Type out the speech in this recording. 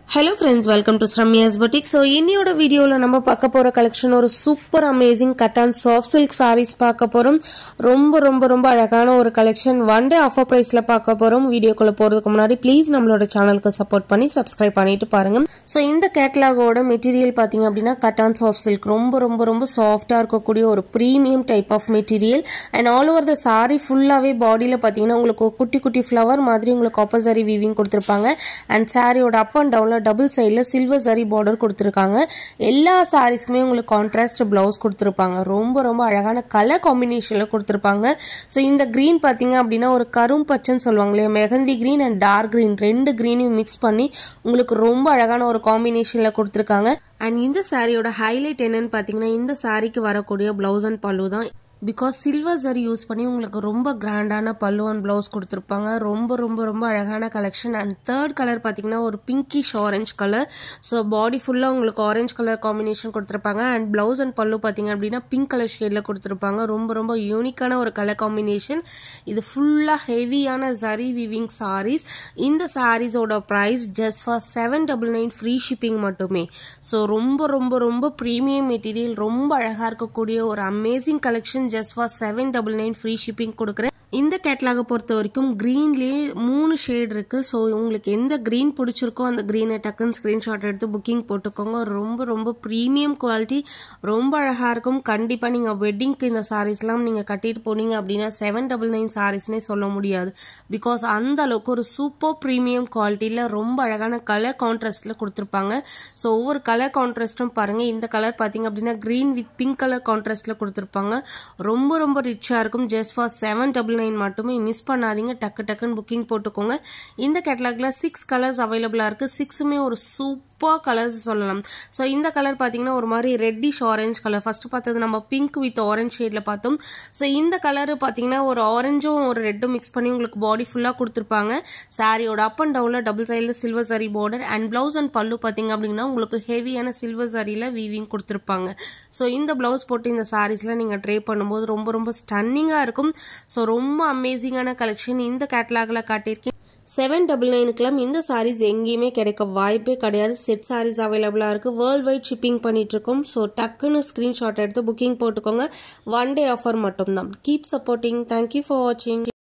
hello friends welcome to Sramya's பட்டிக் so இன்னியோட வீடியோவில் நம்ம பார்க்க போகிற கலெக்ஷன் ஒரு super amazing cut and soft silk sarees பார்க்க போகிறோம் ரொம்ப ரொம்ப ரொம்ப அழகான ஒரு கலெக்ஷன் ஒன் டே ஆஃபர் ப்ரைஸில் பார்க்க போகிறோம் வீடியோக்குள்ளே போகிறதுக்கு முன்னாடி ப்ளீஸ் நம்மளோட சேனலுக்கு சப்போர்ட் பண்ணி சப்ஸ்கிரைப் பண்ணிட்டு பாருங்க ஸோ இந்த கேட்லாகோட மெட்டீரியல் பார்த்தீங்க அப்படின்னா கட் அண்ட் சாஃப்ட் சில்க் ரொம்ப ரொம்ப ரொம்ப சாஃப்டாக இருக்கக்கூடிய ஒரு premium type of material and all over the saree ஃபுல்லாகவே பாடியில் பார்த்தீங்கன்னா உங்களுக்கு ஒரு குட்டி குட்டி ஃப்ளவர் மாதிரி உங்களுக்கு ஆப்போசரி வீவிங் கொடுத்துருப்பாங்க அண்ட் சாரியோட அப் அண்ட் டவுனில் டபுள் சைடில் சில்வர் சரி பார்டர் கொடுத்துருக்காங்க எல்லா சாரீஸ்க்குமே உங்களுக்கு கான்ட்ராஸ்ட் ப்ளவுஸ் கொடுத்துருப்பாங்க ரொம்ப ரொம்ப அழகான கலர் காம்பினேஷனில் கொடுத்துருப்பாங்க ஸோ இந்த க்ரீன் பார்த்தீங்க அப்படின்னா ஒரு கரும் பச்சைன்னு சொல்லுவாங்க இல்லையா mehndi green and dark green ரெண்டு க்ரீனையும் மிக்ஸ் பண்ணி உங்களுக்கு ரொம்ப அழகான ஒரு காம்பினேஷனில் கொடுத்துருக்காங்க அண்ட் இந்த சாரியோட ஹைலைட் என்னன்னு பார்த்தீங்கன்னா இந்த சாரிக்கு வரக்கூடிய ப்ளவுஸ் அண்ட் பல்லு தான் பிகாஸ் சில்வர் சரி யூஸ் பண்ணி உங்களுக்கு ரொம்ப கிராண்டான பல்லு அண்ட் ப்ளவுஸ் கொடுத்துருப்பாங்க ரொம்ப ரொம்ப ரொம்ப அழகான கலெக்ஷன் அண்ட் தேர்ட் கலர் பார்த்தீங்கன்னா ஒரு pinkish orange colour so body ஃபுல்லாக உங்களுக்கு ஆரஞ்ச் கலர் காம்பினேஷன் கொடுத்துருப்பாங்க அண்ட் ப்ளவுஸ் அண்ட் பல்லு பார்த்தீங்க அப்படின்னா பிங்க் கலர் ஷேடில் கொடுத்துருப்பாங்க ரொம்ப ரொம்ப யூனிக்கான ஒரு கலர் காம்பினேஷன் இது ஃபுல்லாக ஹெவியான சரி விவிங் சாரீஸ் இந்த சாரீஸோட price just for seven double nine free shipping மட்டுமே ஸோ ரொம்ப ரொம்ப ரொம்ப ப்ரீமியம் மெட்டீரியல் ரொம்ப அழகாக இருக்கக்கூடிய ஒரு amazing collection just for seven double nine free shipping கொடுக்குறேன் இந்த கேட்லாக பொறுத்த வரைக்கும் க்ரீன்லேயே மூணு ஷேட் இருக்குது ஸோ உங்களுக்கு எந்த க்ரீன் பிடிச்சிருக்கோ அந்த க்ரீனை டக்குன்னு ஸ்க்ரீன்ஷாட் எடுத்து புக்கிங் போட்டுக்கோங்க ரொம்ப ரொம்ப ப்ரீமியம் குவாலிட்டி ரொம்ப அழகாக இருக்கும் கண்டிப்பாக நீங்கள் வெட்டிங்க்கு இந்த சாரீஸ்லாம் நீங்கள் கட்டிட்டு போனீங்க அப்படின்னா செவன் டபுள் நைன் சாரீஸ்னே சொல்ல முடியாது பிகாஸ் அந்த அளவுக்கு ஒரு சூப்பர் ப்ரீமியம் குவாலிட்டியில் ரொம்ப அழகான கலர் கான்ட்ராஸ்டில் கொடுத்துருப்பாங்க ஸோ ஒவ்வொரு கலர் கான்ட்ராஸ்ட்டும் பாருங்கள் இந்த கலர் பார்த்தீங்க அப்படின்னா க்ரீன் வித் பிங்க் கலர் கான்ட்ராஸ்டில் கொடுத்துருப்பாங்க ரொம்ப ரொம்ப ரிச்சாக இருக்கும் just for seven double nine மட்டுமே மிஸ் பண்ணாதீங்க டக்கு டக்குன்னு புக்கிங் போட்டுக்கோங்க இந்த கேட்டலாகில் சிக்ஸ் கலர்ஸ் அவைலபிளாக இருக்குது சிக்ஸுமே ஒரு சூப்பர் கலர்ஸ் சொல்லலாம் ஸோ இந்த கலர் பார்த்தீங்கன்னா ஒரு மாதிரி ரெட்டிஷ் ஆரஞ்ச் கலர் ஃபர்ஸ்ட் பார்த்தது நம்ம பிங்க் வித் ஆரஞ்ச் ஷேடில் பார்த்தோம் ஸோ இந்த கலர் பார்த்தீங்கன்னா ஒரு ஆரஞ்சும் ஒரு ரெட்டும் மிக்ஸ் பண்ணி உங்களுக்கு பாடி ஃபுல்லாக கொடுத்துருப்பாங்க சாரியோட அப் அண்ட் டவுனில் டபுள் சைடில் சில்வர் சரி border and blouse and pallu பார்த்தீங்க அப்படின்னா உங்களுக்கு ஹெவியான சில்வர் சரியில் வீவிங் கொடுத்துருப்பாங்க ஸோ இந்த ப்ளவுஸ் போட்டு இந்த சாரீஸ்லாம் நீங்கள் ட்ரே பண்ணும்போது ரொம்ப ரொம்ப ஸ்டன்னிங்காக இருக்கும் ஸோ ரொம்ப அமேசிங்கான கலெக்ஷன் இந்த கேட்டலாகில் காட்டியிருக்கேன் செவன் டபுள் நைனுக்கெல்லாம் இந்த சாரீஸ் எங்கேயுமே கிடைக்க வாய்ப்பே கிடையாது செட் சாரீஸ் அவைலபிளாக இருக்குது வேர்ல்ட் வைட் ஷிப்பிங் பண்ணிகிட்ருக்கோம் ஸோ டக்குன்னு ஸ்க்ரீன்ஷாட் எடுத்து புக்கிங் போட்டுக்கோங்க ஒன் டே ஆஃபர் மட்டும்தான் கீப் சப்போர்ட்டிங் தேங்க்யூ ஃபார் வாட்சிங்